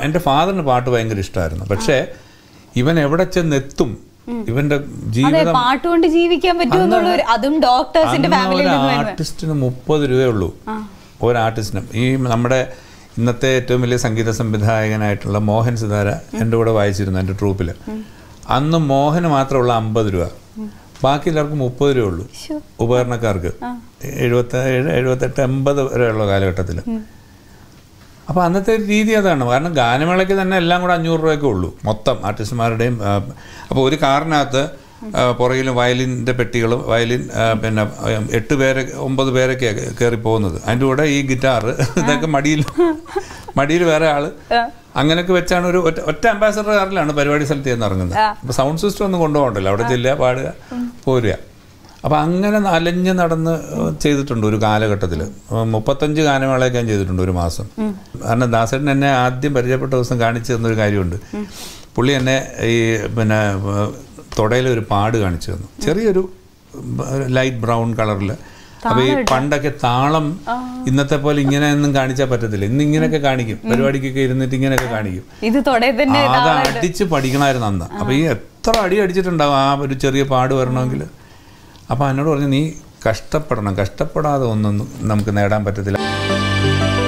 എൻ്റെ ഫാദറിന് പാട്ട് ഭയങ്കര ഇഷ്ടമായിരുന്നു പക്ഷേ ഇവൻ എവിടെ ചെന്നെത്തും ഇവന്റെ അതെ ജീവിതം പാട്ടുകൊണ്ട് ജീവിക്കാൻ പറ്റുമെന്നുള്ള ഒരു അതും ഡോക്ടേഴ്സിന്റെ അന്ന് ഫാമിലിയിൽ ഒരു നിന്ന് വരുന്നത് ആർട്ടിസ്റ്റിന് മുപ്പത് രൂപയേ ഉള്ളൂ ഒരു ആർട്ടിസ്റ്റിനും ഈ നമ്മുടെ ഇന്നത്തെ ഏറ്റവും വലിയ സംഗീത സംവിധായകനായിട്ടുള്ള മോഹൻ സിതാര എൻ്റെ കൂടെ വായിച്ചിരുന്നു എൻ്റെ ട്രൂപ്പിൽ അന്ന് മോഹന് മാത്രമുള്ള അമ്പത് രൂപ ബാക്കി എല്ലാവർക്കും മുപ്പത് രൂപ ഉള്ളൂ ശ്ശോ. ഉപകരണക്കാർക്ക് എഴുപത്തി എഴുപത്തെട്ട് എൺപത് വരെയുള്ള കാലഘട്ടത്തിൽ അപ്പോൾ അന്നത്തെ രീതി അതാണ് കാരണം ഗാനമേളയ്ക്ക് തന്നെ എല്ലാം കൂടെ അഞ്ഞൂറ് രൂപയൊക്കെ ഉള്ളൂ മൊത്തം ആർട്ടിസ്റ്റുമാരുടെയും അപ്പോൾ ഒരു കാറിനകത്ത് ആ, പുറകിലും വയലിൻ്റെ പെട്ടികളും വയലിൻ ആ, പിന്നെ ആ, എട്ട് പേരെ ഒമ്പത് പേരൊക്കെ കയറി പോകുന്നത് അതിൻ്റെ കൂടെ ഈ ഗിറ്റാർ ഇതൊക്കെ മടിയിൽ മടിയിൽ വേറെ ആള് അങ്ങനെയൊക്കെ വെച്ചാണ് ഒരു ഒറ്റ ഒറ്റ അംബാസഡർ കാറിലാണ് പരിപാടി സ്ഥലത്ത് ചെന്ന് ഇറങ്ങുന്നത് അപ്പോൾ സൗണ്ട് സിസ്റ്റം ഒന്നും കൊണ്ടുപോകണ്ടല്ലോ അവിടെ ചെല്ലുക പാടുക പോരുക അപ്പോൾ അങ്ങനെ അലഞ്ഞ് നടന്ന് ചെയ്തിട്ടുണ്ട് ഒരു കാലഘട്ടത്തിൽ മുപ്പത്തഞ്ച് ഗാനമേളയൊക്കെ ഞാൻ ചെയ്തിട്ടുണ്ട് ഒരു മാസം കാരണം ദാസേട്ടൻ എന്നെ ആദ്യം പരിചയപ്പെട്ട ദിവസം കാണിച്ചു തന്നൊരു കാര്യമുണ്ട് പുള്ളി എന്നെ ഈ പിന്നെ തുടയിൽ ഒരു പാട് കാണിച്ചു തന്നു ചെറിയൊരു ലൈറ്റ് ബ്രൗൺ കളറിൽ അപ്പോൾ ഈ പണ്ടൊക്കെ താളം ഇന്നത്തെ പോലെ ഇങ്ങനെയൊന്നും കാണിച്ചാൽ പറ്റത്തില്ല ഇന്ന് ഇങ്ങനെയൊക്കെ കാണിക്കും പരിപാടിക്കൊക്കെ ഇരുന്നിട്ട് ഇങ്ങനെയൊക്കെ കാണിക്കും ഇത് തൊടേ തന്നെ ആ, അത് അടിച്ച് പഠിക്കണമായിരുന്നു അന്ന് അപ്പൊ ഈ എത്ര അടി അടിച്ചിട്ടുണ്ടാവും ആ ഒരു ചെറിയ പാട് വരണമെങ്കിൽ അപ്പൊ എന്നോട് പറഞ്ഞു നീ കഷ്ടപ്പെടണം കഷ്ടപ്പെടാതെ ഒന്നും നമുക്ക് നേടാൻ പറ്റത്തില്ല